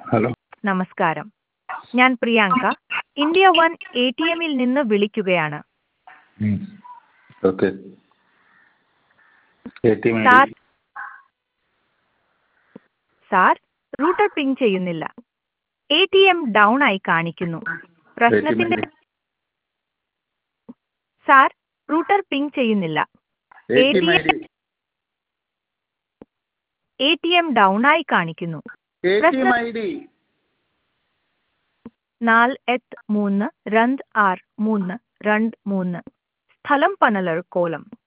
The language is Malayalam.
ഹലോ നമസ്കാരം ഞാൻ Priyanka India one A T എമ്മിൽ നിന്ന് വിളിക്കുകയാണ് okay A T M I sir D sir router ping ചെയ്യുന്നില്ല എ ടി എം ഡൗൺ ആയി കാണിക്കുന്നു പ്രശ്നത്തിന്റെ സാർ റൂട്ടർ പിങ് ചെയ്യുന്നില്ല A T M I D A T M down ആയി കാണിക്കുന്നു A T M I D നാല് എട്ട് മൂന്ന് രണ്ട് ആറ് മൂന്ന് രണ്ട് മൂന്ന് സ്ഥലം പനലർ കോലം